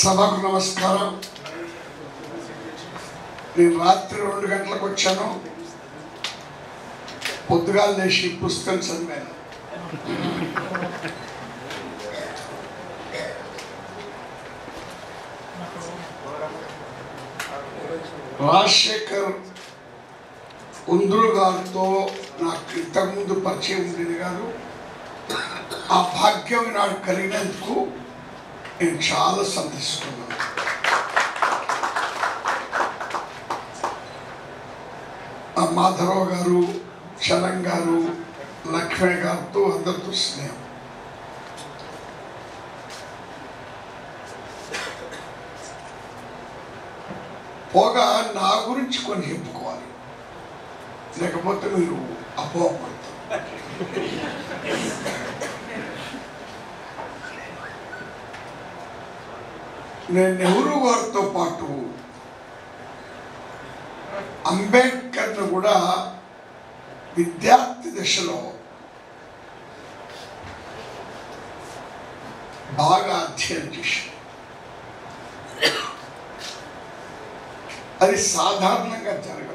సభకు నమస్కారం నేను రాత్రి రెండు గంటలకు వచ్చాను పొద్దుగాల లేచి పుస్తకం చదివాను రాజశేఖర్ ఉంద్రు గారితో నాకు ఇంతకుముందు పరిచయం ఉండేది కాదు ఆ భాగ్యం నాకు కలిగినందుకు నేను చాలా సంతరిస్తున్నాను ఆ మాధవరావు గారు చలం గారు లక్ష్మణ్ గారితో అందరితో స్నేహం పోగా నా గురించి కొన్ని చెప్పుకోవాలి లేకపోతే మీరు అపోహపడతారు నేను నెహ్రూ గారితో పాటు అంబేద్కర్ను కూడా విద్యార్థి దశలో బాగా అధ్యయనం చేశాను అది సాధారణంగా జరగదు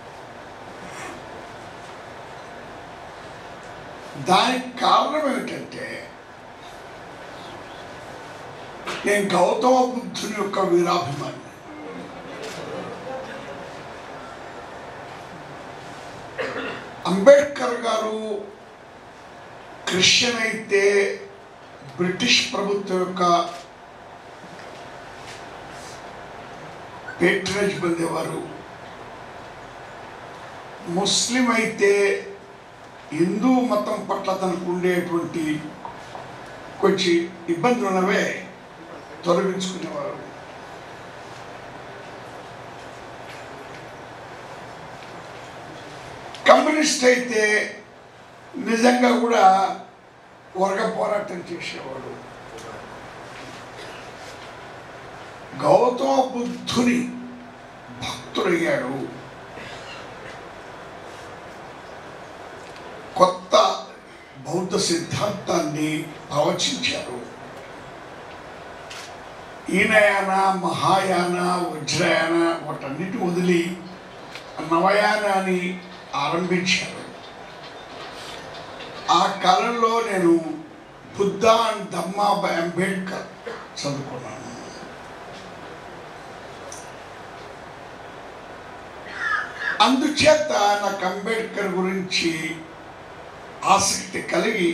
దానికి కారణం ఏమిటంటే నేను గౌతమ బుద్ధుని యొక్క వీరాభిమాని అంబేద్కర్ గారు క్రిస్టియన్ అయితే బ్రిటిష్ ప్రభుత్వం యొక్క పేట్రనేజ్ పొందేవారు ముస్లిం అయితే హిందూ మతం పట్ల తనకు ఉండేటువంటి కొంచెం ఇబ్బందులు ఉన్నవే తొలగించుకునేవారు కమ్యూనిస్ట్ అయితే నిజంగా కూడా వర్గ పోరాటం చేసేవాడు గౌతమ బుద్ధుని భక్తుడయ్యాడు కొత్త బౌద్ధ సిద్ధాంతాన్ని ప్రవచించారు ఈనయాన మహాయాన వజ్రయాన వాటన్నిటి వదిలి నవయానాన్ని ఆరంభించారు ఆ కాలంలో నేను బుద్ధ అండ్ దమ్మా బై అంబేద్కర్ చదువుకున్నాను అందుచేత నాకు అంబేద్కర్ గురించి ఆసక్తి కలిగి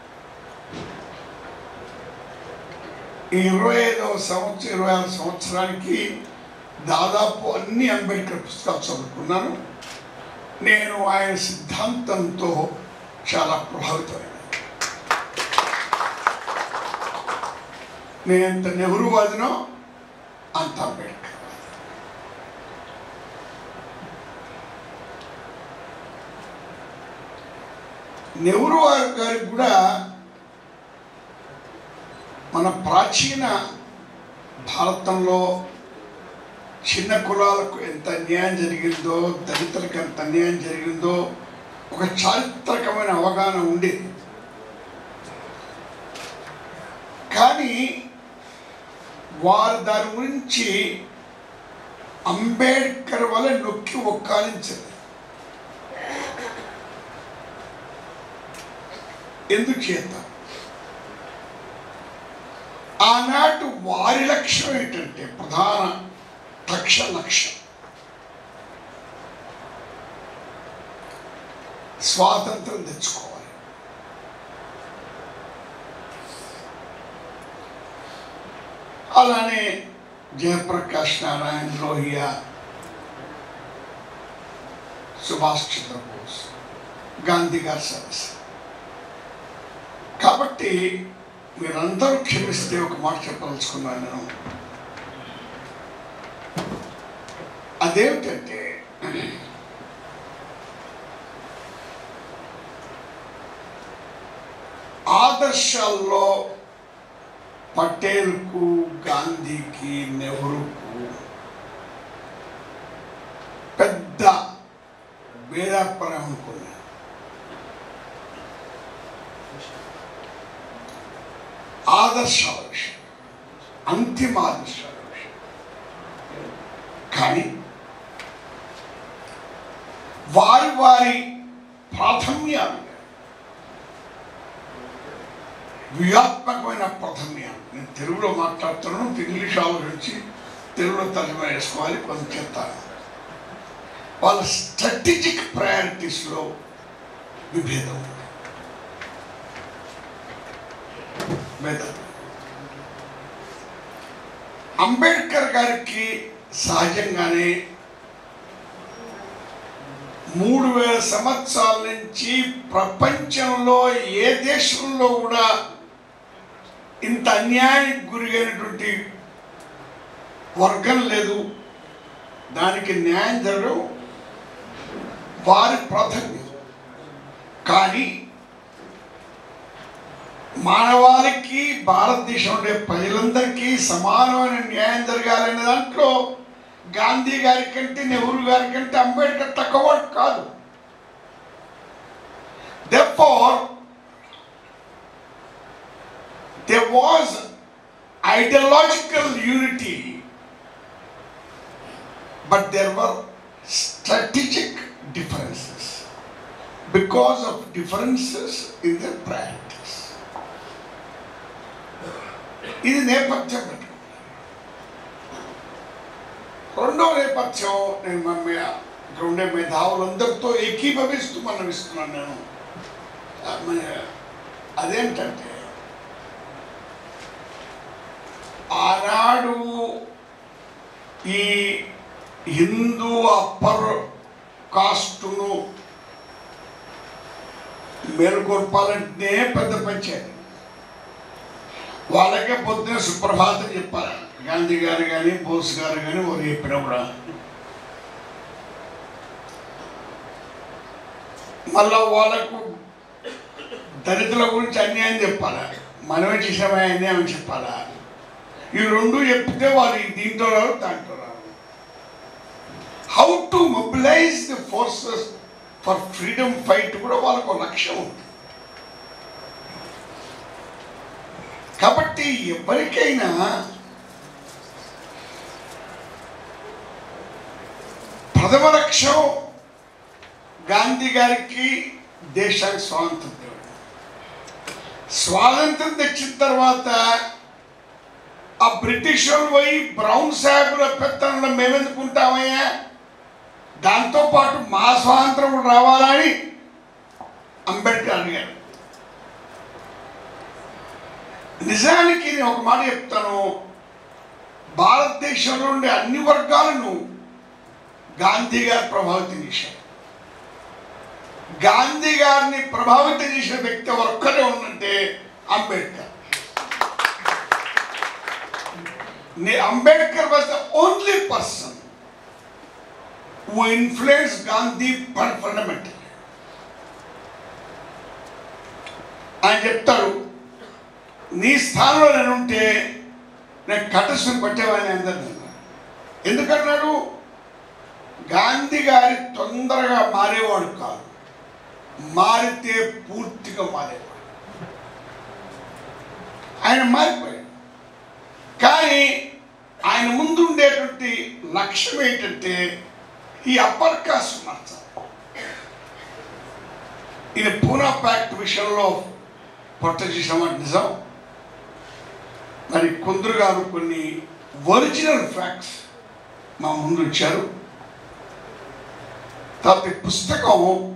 ఈ ఇరవై ఐదవ సంవత్సరం ఇరవై ఆరు సంవత్సరానికి దాదాపు అన్ని అంబేద్కర్ పుస్తకాలు చదువుకున్నాను నేను ఆయన సిద్ధాంతంతో చాలా ప్రభావితమైనాను నేను ఎంత నెహ్రూవాదినో అంత అంబేద్కర్ నెహ్రూ గారికి కూడా మన ప్రాచీన భారతంలో చిన్న కులాలకు ఎంత అన్యాయం జరిగిందో దళితులకు ఎంత అన్యాయం జరిగిందో ఒక చారిత్రకమైన అవగాహన ఉండేది కానీ వారు దాని గురించి అంబేద్కర్ వల్ల నొక్కి ఒక్కాలించదు ఎందుచేత ఆనాటి వారి లక్ష్యం ఏంటంటే ప్రధాన లక్ష లక్ష్యం స్వాతంత్రం తెచ్చుకోవాలి అలానే జయప్రకాష్ నారాయణ లోహియా సుభాష్ చంద్రబోస్ గాంధీ గారి సదస్సు కాబట్టి మీరందరూ క్షమిస్తే ఒక మాట చెప్పదలుచుకున్నాను నేను అదేమిటంటే ఆదర్శాల్లో పటేల్కు గాంధీకి నెహ్రూకు పెద్ద భేదాభిప్రాయం అనుకున్నాను ఆదర్శాల విషయం అంతిమ ఆదర్శాల విషయం కానీ వారి వారి ప్రాథమ్యాలు వ్యూహాత్మకమైన ప్రాథమ్యాలు నేను తెలుగులో మాట్లాడుతున్నాను ఇంగ్లీష్ ఆలోచించి తెలుగులో తర్జుమా చేసుకోవాలి కొంచెం చెప్తాను వాళ్ళ స్ట్రాటజిక్ ప్రయారిటీస్లో విభేదం ఉంది. భేదం అంబేద్కర్ గారికి సహజంగానే మూడు వేల సంవత్సరాల నుంచి ప్రపంచంలో ఏ దేశంలో కూడా ఇంత అన్యాయానికి గురైనటువంటి వర్గం లేదు దానికి న్యాయం జరగడం వారి ప్రాధాన్యత కానీ మానవాళికి భారతదేశం ఉండే ప్రజలందరికీ సమానమైన న్యాయం జరగాలనే దాంట్లో గాంధీ గారి కంటే నెహ్రూ గారి కంటే అంబేద్కర్ తక్కువ కాదు Therefore, there was ideological unity, but there were strategic differences because of differences in their priorities. ఇది నేపథ్యం పెట్టుకో రెండో నేపథ్యం నేను మమ్మీ ఇక్కడ ఉండే మేధావులందరితో ఏకీభవిస్తూ మనవిస్తున్నాను నేను ఆ, మన అదేంటంటే ఆనాడు ఈ హిందూ అప్పర్ కాస్టును మేలుకొల్పాలంటే పెద్ద పంచాయతీ వాళ్ళకే పొద్దున సుప్రభాతం చెప్పాలి గాంధీ గారు కానీ బోస్ గారు కానీ వారు చెప్పినా కూడా మళ్ళా వాళ్ళకు దళితుల గురించి అన్యాయం చెప్పాలా మనమే చేసామా అన్యాయం చెప్పాలా ఈ రెండు చెప్తే వాళ్ళు దీంట్లో రారు దాంట్లో రారు how to mobilise the forces for freedom fight కూడా వాళ్ళకు ఒక లక్ష్యం ఉంది కాబట్టి ఎవరికైనా ప్రథమ లక్ష్యం గాంధీ గారికి దేశానికి స్వాతంత్రం తేవడం స్వాతంత్రం తెచ్చిన తర్వాత ఆ బ్రిటిష్ వాళ్ళు పోయి బ్రౌన్ సాహెబుల పెత్తనంలో మేమెందుకుంటామయ్యా దాంతోపాటు మా స్వాతంత్రం కూడా రావాలని అంబేద్కర్ అడిగారు నిజానికి నేను ఒక మాట చెప్తాను భారతదేశంలో ఉండే అన్ని వర్గాలను గాంధీ గారు ప్రభావితం చేశారు గాంధీ గారిని ప్రభావితం చేసిన వ్యక్తి ఒక్కరే ఉందంటే అంబేద్కర్ నే Ambedkar was the only person who influence Gandhi fundamental ఆయన చెప్తాడు నీ స్థానంలో నేను ఉంటే నేను కటస్సుని కొట్టేవాడిని అందరినీ ఎందుకన్నాడు గాంధీ గారి తొందరగా మారేవాడు కాదు మారితే పూర్తిగా మారేవాడు ఆయన మారిపోయాడు కానీ ఆయన ముందు ఉండేటువంటి లక్ష్యం ఏంటంటే ఈ అప్పర్ కాస్ట్ మార్చాలి ఇది పూనా ప్యాక్ట్ విషయంలో పొట్ట చేసిన నిజం మరి కొందరు గారు కొన్ని ఒరిజినల్ ఫ్యాక్ట్స్ మా ముందు ఇచ్చారు తర్వాత ఈ పుస్తకం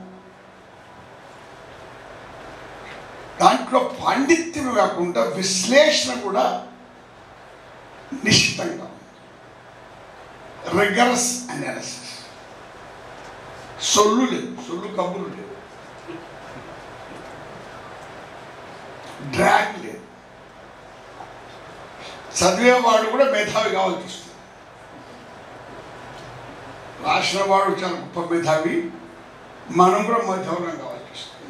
దాంట్లో పాండిత్యం కాకుండా విశ్లేషణ కూడా నిశ్చితంగా రిగరస్ అనాలిసిస్ సొల్లు లేదు సొల్లు కబుర్లు లేదు డ్రాగ్ లేదు చదివేవాడు కూడా మేధావి కావాల్సి వస్తుంది రాసిన వాడు చాలా గొప్ప మేధావి మనం కూడా మేధావులం కావాల్సి వస్తుంది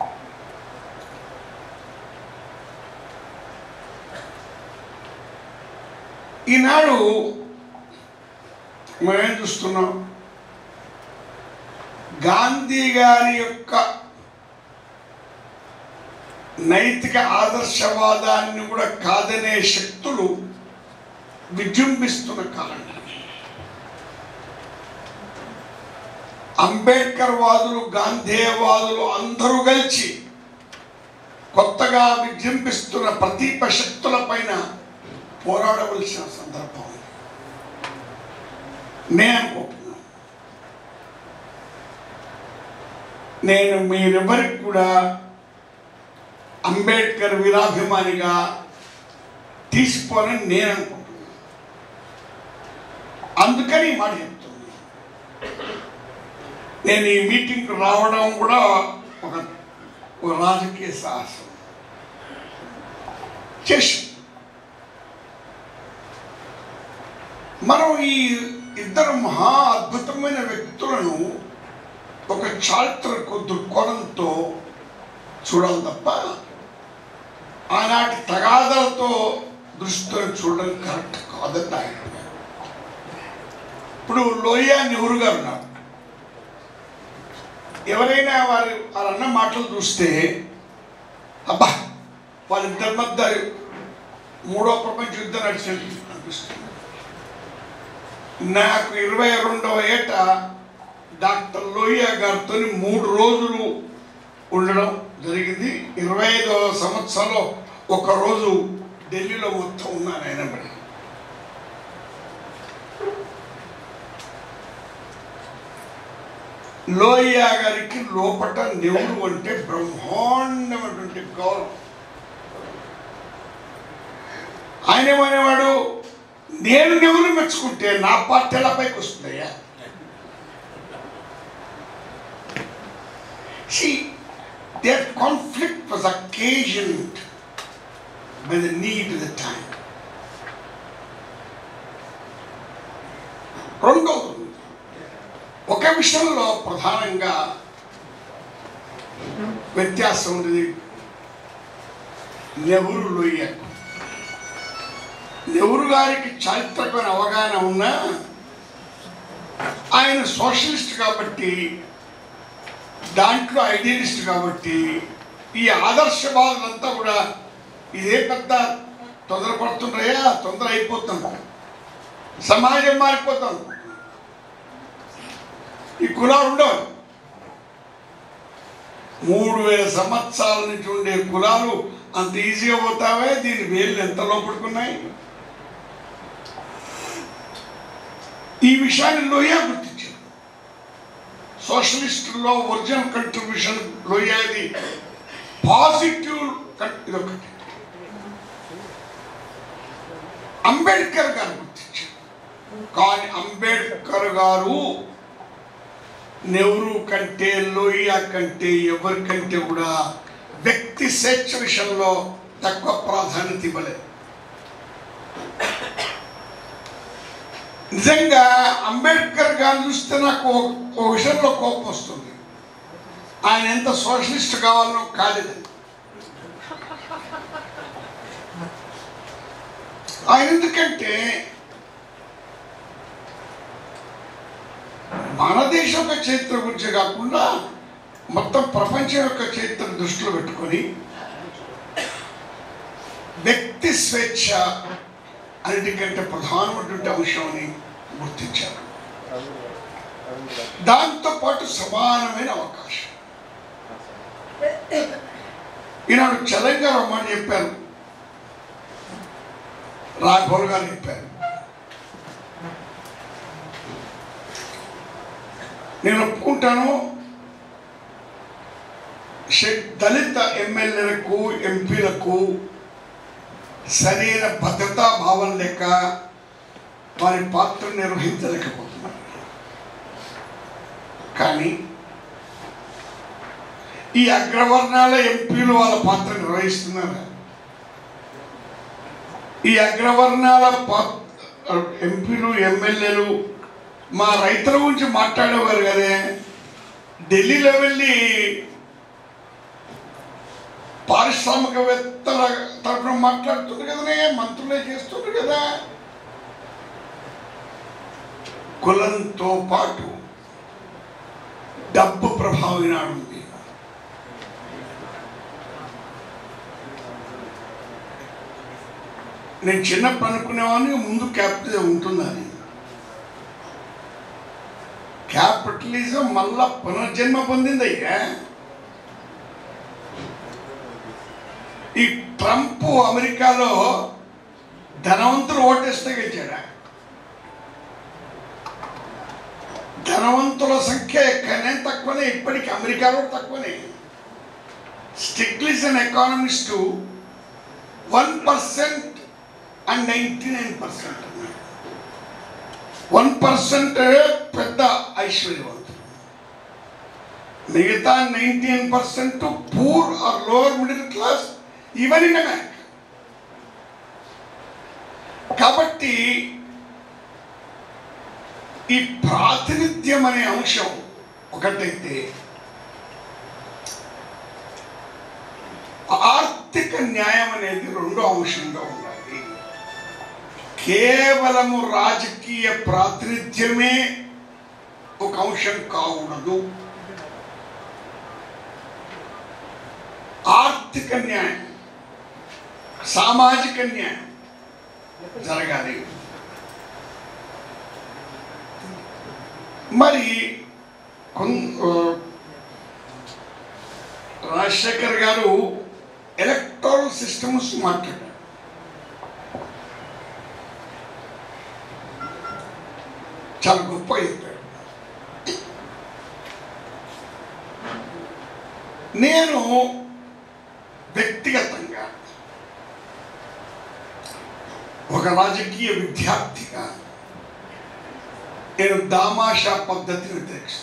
ఈనాడు మేమేం చూస్తున్నాం గాంధీ గారి యొక్క నైతిక ఆదర్శవాదాన్ని కూడా కాదనే శక్తులు విజృంభిస్తున్న కాలం అంబేద్కర్ వాదులు గాంధేయవాదులు అందరూ కలిసి కొత్తగా విజృంభిస్తున్న ప్రతీప శక్తుల పైన పోరాడవలసిన సందర్భం ఇది. నేను అనుకుంటున్నాను నేను మీరెవరికి కూడా అంబేద్కర్ వీరాభిమానిగా తీసిపోనని నేను అనుకుంటున్నాను అందుకని ఈ మాట చెప్తుంది నేను ఈ మీటింగ్కి రావడం కూడా ఒక ఒక రాజకీయ సాహసం చేసి మనం ఈ ఇద్దరు మహా అద్భుతమైన వ్యక్తులను ఒక చారిత్రక దృక్కోణంతో చూడాలి తప్ప ఆనాటి తగాదాలతో దృష్టితో చూడడం కరెక్ట్ కాదని ఆయన ఇప్పుడు లోయ నెహ్రూ గారు ఉన్నారు ఎవరైనా వారి వాళ్ళన్న మాటలు చూస్తే అబ్బా వాళ్ళిద్దరి మధ్య మూడో ప్రపంచ యుద్ధం నడిచినట్టు అనిపిస్తుంది నాకు ఇరవై రెండవ ఏట డాక్టర్ లోహియా గారితో మూడు రోజులు ఉండడం జరిగింది ఇరవై ఐదవ సంవత్సరంలో ఒక రోజు ఢిల్లీలో మొత్తం ఉన్నాను ఆయన మరి లోహియా గారికి లోపట నెవురు అంటే బ్రహ్మాండమైనటువంటి గౌరవం ఆయన ఏమనేవాడు నేను నెవరు మెచ్చుకుంటే నా పార్టీ ఎలా పైకి వస్తుందయ్యా See, their conflict was occasioned by the need of the time. రెండవది ఒక విషయంలో ప్రధానంగా వ్యత్యాసం ఉంది నెహ్రూ లోయ్యకు నెహ్రూ గారికి చారిత్రకమైన అవగాహన ఉన్నా ఆయన సోషలిస్ట్ కాబట్టి దాంట్లో ఐడియలిస్ట్ కాబట్టి ఈ ఆదర్శవాదులంతా కూడా ఇదే పెద్ద తొందరపడుతున్నాయా తొందర అయిపోతుంది సమాజం మారిపోతుంది ఈ కులాలు ఉండవు మూడు వేల సంవత్సరాల నుంచి ఉండే కులాలు అంత ఈజీగా పోతావే దీని వేళ్ళు ఎంత లోపడుకున్నాయి ఈ విషయాన్ని లోయా గుర్తించారు సోషలిస్టుల్లో ఒరిజినల్ కంట్రిబ్యూషన్ లోయాది పాజిటివ్ కన్- ఇదొకటి అంబేద్కర్ గారు గుర్తించారు కానీ అంబేద్కర్ గారు నెహ్రూ కంటే లోహియా కంటే ఎవరికంటే కూడా వ్యక్తి స్వేచ్ఛ విషయంలో తక్కువ ప్రాధాన్యత ఇవ్వలేదు నిజంగా అంబేద్కర్ గారిని చూస్తే నాకు ఒక- ఒక విషయంలో కోపం వస్తుంది ఆయన ఎంత సోషలిస్ట్ కావాలనో కాలేదు ఆయన ఎందుకంటే మన దేశం యొక్క చరిత్ర గురించి కాకుండా మొత్తం ప్రపంచం యొక్క చరిత్ర దృష్టిలో పెట్టుకొని వ్యక్తి స్వేచ్ఛ అన్నిటికంటే ప్రధానమైనటువంటి అంశం అని గుర్తించారు దాంతో పాటు సమానమైన అవకాశం ఈనాడు తెలంగాణ మాట చెప్పారు రాఘవులు గారు చెప్పారు నేను ఒప్పుకుంటాను షె- దళిత ఎమ్మెల్యేలకు ఎంపీలకు సరైన భద్రతా భావం లేక వారి పాత్ర నిర్వహించలేకపోతున్నారు కానీ ఈ అగ్రవర్ణాల ఎంపీలు వాళ్ళ పాత్ర నిర్వహిస్తున్నారు ఈ అగ్రవర్ణాల పాత్ర ఎంపీలు ఎమ్మెల్యేలు మా రైతుల గురించి మాట్లాడేవారు కదే ఢిల్లీలో వెళ్ళి పారిశ్రామికవేత్తల తరఫున మాట్లాడుతుంది కదనే మంత్రులే చేస్తుంది కదా కులంతో పాటు డబ్బు ప్రభావం ఈనాడు ఉంది నేను చిన్నప్పుడు అనుకునేవాడిని ముందు క్యాపిటల్ ఉంటుందని క్యాపిటలిజం మళ్ళా పునర్జన్మ పొందిందయ్యా ఈ ట్రంప్ అమెరికాలో ధనవంతులు ఓటేస్తే గెలిచాడా ధనవంతుల సంఖ్య ఎక్కడనే తక్కువనే ఇప్పటికి అమెరికాలో తక్కువనే Stiglitz an economist one percent and ninety nine percent one percent పెద్ద ఐశ్వర్యవంతులు మిగతా nineteen percent poor or lower middle class even in America కాబట్టి ఈ ప్రాతినిధ్యం అనే అంశం ఒకటైతే ఆర్థిక న్యాయం అనేది రెండో అంశంగా ఉండాలి కేవలము రాజకీయ ప్రాతినిధ్యమే ఒక అంశం కాకూడదు ఆర్థిక న్యాయం సామాజిక న్యాయం జరగాలి మరి కొన్- ఆ, రాజశేఖర్ గారు ఎలక్ట్రల్ సిస్టమ్స్ మాట్లాడారు చాలా గొప్ప చెప్పాడు నేను వ్యక్తిగతంగా ఒక రాజకీయ విద్యార్థిగా నేను దామాషా పద్ధతిని వ్యతిరేకిస్తున్నాను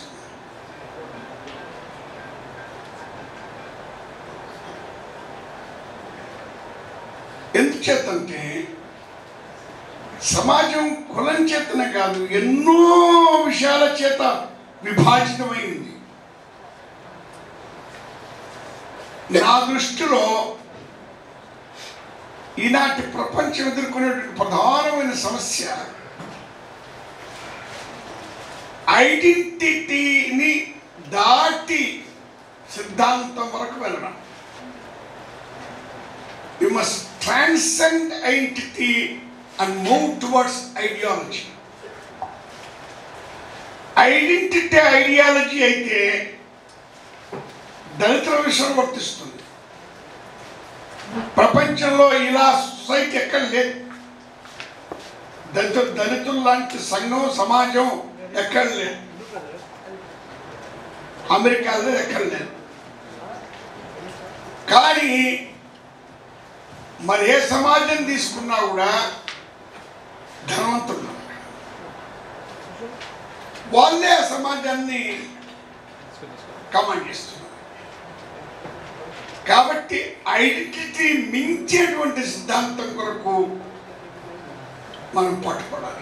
ఎందుచేతంటే సమాజం కులం చేతనే కాదు ఎన్నో విషయాల చేత విభాజితమైంది నా దృష్టిలో ఈనాటి ప్రపంచం ఎదుర్కొనేటువంటి ప్రధానమైన సమస్య ఐడెంటిటీని దాటి సిద్ధాంతం వరకు వెళ్ళడం you must transcend identity and move towards ideology identity ideology అయితే దళితుల విషయం వర్తిస్తుంది ప్రపంచంలో ఇలా సొసైటీ ఎక్కడ లేదు దళిత దళితులు లాంటి సంఘం సమాజం ఎక్కడ లేదు అమెరికాలో ఎక్కడ లేదు కానీ మరి ఏ సమాజం తీసుకున్నా కూడా ధనవంతులు ఉన్నారు. వాళ్ళే ఆ సమాజాన్ని కమాండ్ చేస్తున్నారు కాబట్టి ఐడెంటిటీ మించేటువంటి సిద్ధాంతం కొరకు మనం పట్టుకోవాలి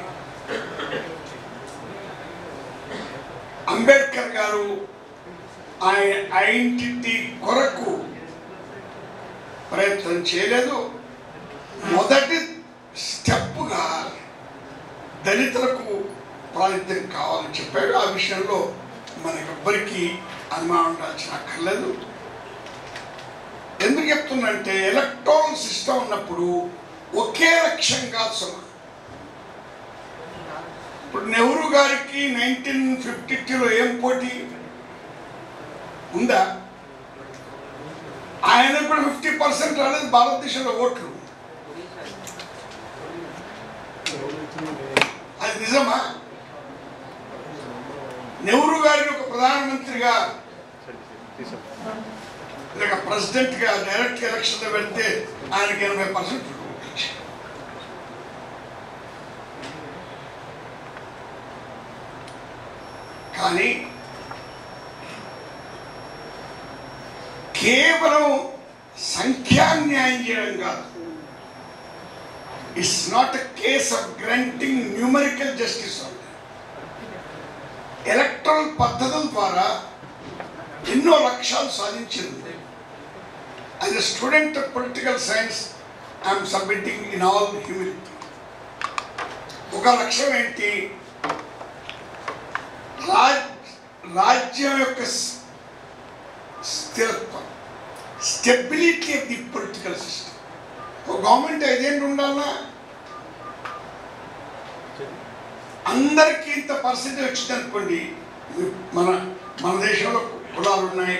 అంబేద్కర్ గారు ఆయన ఐడెంటిటీ కొరకు ప్రయత్నం చేయలేదు మొదటి స్టెప్గా దళితులకు ప్రాతినిధ్యం కావాలని చెప్పాడు ఆ విషయంలో మనకెవ్వరికీ అనుమానం ఉండాల్సిన అక్కర్లేదు ఎందుకు చెప్తున్నంటే ఎలక్ట్రాన్ సిస్టమ్ ఉన్నప్పుడు ఒకే లక్ష్యం కాదు సుమా ఇప్పుడు నెహ్రూ గారికి నైన్టీన్ ఫిఫ్టీ టూలో ఏం పోటీ ఉందా ఆయన కూడా ఫిఫ్టీ పర్సెంట్ రాలేదు భారతదేశంలో ఓట్లు అది నిజమా నెహ్రూ గారిని ఒక ప్రధానమంత్రిగా లేక ప్రెసిడెంట్గా డైరెక్ట్ ఎలక్షన్లో పెడితే ఆయనకి ఎనభై పర్సెంట్ కానీ కేవలం సంఖ్యాన్యాయం చేయడం కాదు it's not a case of granting numerical justice electoral పద్ధతుల ద్వారా ఎన్నో లక్ష్యాలు సాధించింది as a student of political science I'm submitting in all humility ఒక లక్ష్యం ఏంటి రాజ్ రాజ్యం యొక్క స్- స్థిరత్వం stability of the political system ఒక గవర్నమెంట్ ఐదేళ్ళు ఉండాలన్నా అందరికీ ఇంత పర్సెంటేజ్ వచ్చింది అనుకోండి మన మన దేశంలో కులాలు ఉన్నాయి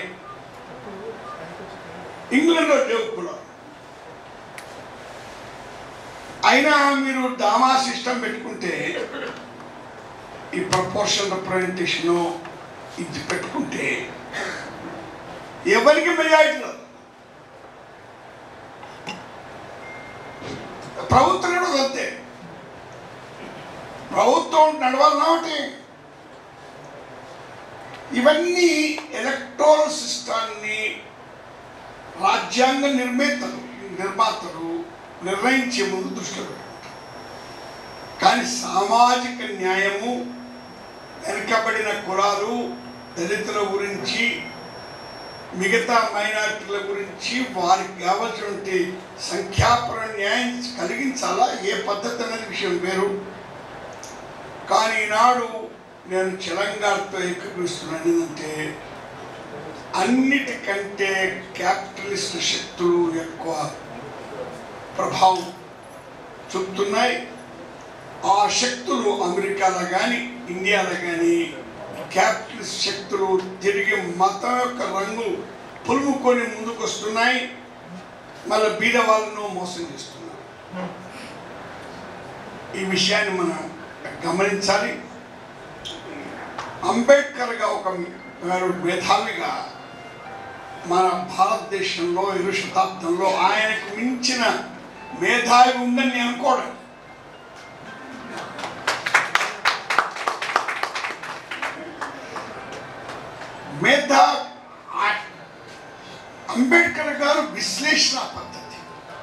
ఇంగ్లాండ్లో లేవు కులాలు అయినా మీరు డామా సిస్టమ్ పెట్టుకుంటే ఈ ప్రపోర్షన్ రిప్రజెంటేషను ఇది పెట్టుకుంటే ఎవరికి మెజారిటీ రాదు ప్రభుత్వం కూడా అంతే ప్రభుత్వం నడవాలన్నా ఒకటి ఇవన్నీ ఎలక్టోరల్ సిస్టాన్ని రాజ్యాంగ నిర్మేతలు నిర్మాతలు నిర్ణయించే ముందు దృష్టిలో పెట్టుకుంటారు కానీ సామాజిక న్యాయము వెనుకబడిన కులాలు దళితుల గురించి మిగతా మైనారిటీల గురించి వారికి కావాల్సినటువంటి సంఖ్యాపర న్యాయం కలిగించాలా ఏ పద్ధతి అనేది విషయం వేరు కానీ ఈనాడు నేను తెలంగాణతో ఏకీకరిస్తున్నాను ఏంటంటే అన్నిటికంటే క్యాపిటలిస్ట్ శక్తులు ఎక్కువ ప్రభావం చూపుతున్నాయి ఆ శక్తులు అమెరికాలో కానీ ఇండియాలో కానీ క్యాపిటలిస్ట్ శక్తులు తిరిగి మతం యొక్క రంగు పులుముకొని ముందుకు వస్తున్నాయి మళ్ళీ బీద వాళ్ళను మోసం చేస్తున్నారు ఈ విషయాన్ని మనం గమనించాలి అంబేద్కర్గా ఒక గారు మేధావిగా మన భారతదేశంలో ఇరు శతాబ్దంలో ఆయనకు మించిన మేధావి ఉందని నేను అనుకోవడం మేధా ఆ- అంబేద్కర్ గారు విశ్లేషణ పద్ధతి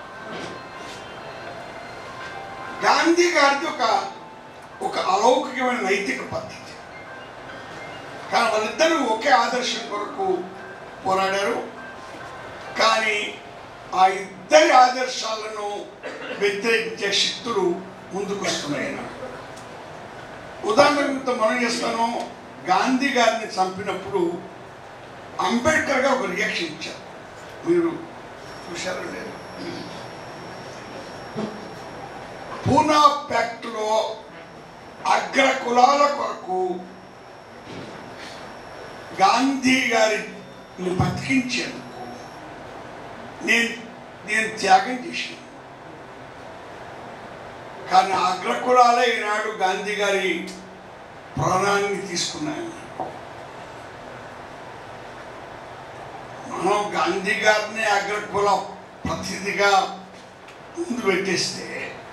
గాంధీ గారిది ఒక ఒక అలౌకికమైన నైతిక పద్ధతి కానీ వాళ్ళిద్దరూ ఒకే ఆదర్శం కొరకు పోరాడారు కానీ ఆ ఇద్దరి ఆదర్శాలను వ్యతిరేకించే శక్తులు ముందుకు వస్తున్నాయి ఉదాహరణకు మనం చేస్తాను గాంధీ గారిని చంపినప్పుడు అంబేద్కర్ గారు ఒక రియాక్షన్ ఇచ్చారు మీరు చూశారో లేదు పూనా ప్యాక్ట్లో అగ్ర కులాల కొరకు గాంధీ గారిని బతికించేందుకు నేను నేను త్యాగం చేశాను కానీ అగ్రకులాలే ఈనాడు గాంధీ గారి ప్రాణాన్ని తీసుకున్నాయి మనం గాంధీ గారిని అగ్రకుల ప్రతినిధిగా ముందు పెట్టేస్తే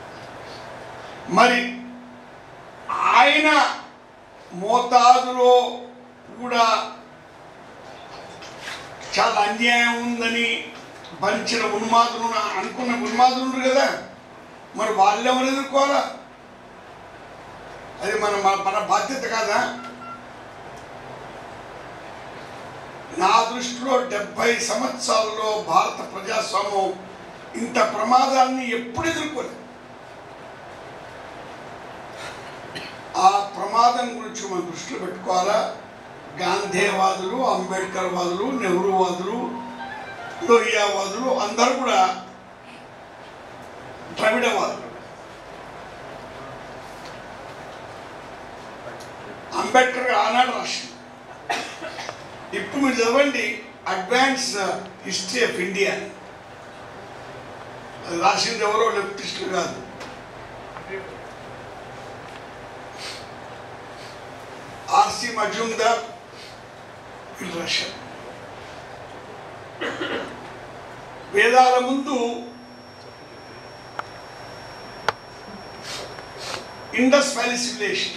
మరి ఆయన మోతాదులో కూడా చాలా అన్యాయం ఉందని భరించిన ఉన్మాదులు ఉన్న- అనుకున్న ఉన్మాదులు ఉన్నారు కదా మరి వాళ్ళెవరు ఎదుర్కోవాలా అది మన మన- మన బాధ్యత కాదా నా దృష్టిలో డెబ్బై సంవత్సరాల్లో భారత ప్రజాస్వామ్యం ఇంత ప్రమాదాన్ని ఎప్పుడు ఎదుర్కోలేదు ఆ ప్రమాదం గురించి మనం దృష్టిలో పెట్టుకోవాలా గాంధేవాదులు అంబేద్కర్ వాదులు నెహ్రూవాదులు లోహియావాదులు అందరూ కూడా ద్రవిడవాదులు అంబేద్కర్ ఆనాడు రాసింది ఇప్పుడు మీరు చదవండి అడ్వాన్స్ హిస్టరీ ఆఫ్ ఇండియా అది రాసింది ఎవరో లెఫ్టిస్టులు కాదు ఆర్సి మజుందార్ వీళ్ళు రాశారు వేదాల ముందు Indus valley civilisation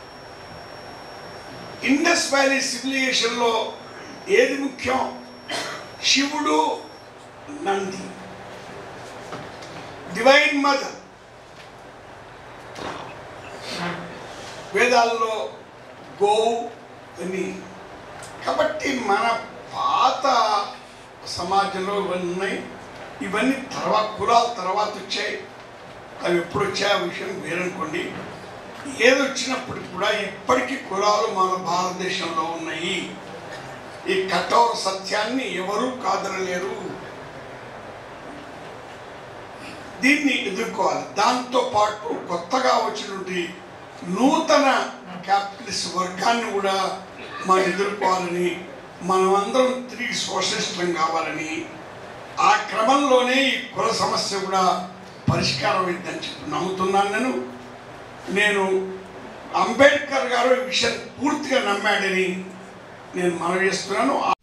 Indus valley సివిలైజేషన్లో ఏది ముఖ్యం శివుడు నంది డివైన్ మదర్ వేదాల్లో గోవు అని కాబట్టి మన పాత సమాజంలో ఇవన్నీ ఉన్నాయి ఇవన్నీ తర్వాత కులాల తర్వాత వచ్చాయి అవి ఎప్పుడు వచ్చాయి ఆ విషయం వేరనుకోండి ఏది వచ్చినప్పటికి కూడా ఇప్పటికీ కులాలు మన భారతదేశంలో ఉన్నాయి ఈ కఠోర సత్యాన్ని ఎవరూ కాదనలేరు దీన్ని ఎదుర్కోవాలి దాంతో పాటు కొత్తగా వచ్చినటువంటి నూతన క్యాపిటలిస్ట్ వర్గాన్ని కూడా మనం ఎదుర్కోవాలని మనమందరం తిరిగి సోషలిస్టులం కావాలని ఆ క్రమంలోనే ఈ కుల సమస్య కూడా పరిష్కారం అయిందని చెప్పి నమ్ముతున్నాను నేను నేను అంబేద్కర్ గారు ఈ విషయం పూర్తిగా నమ్మాడని నేను మనవి చేస్తున్నాను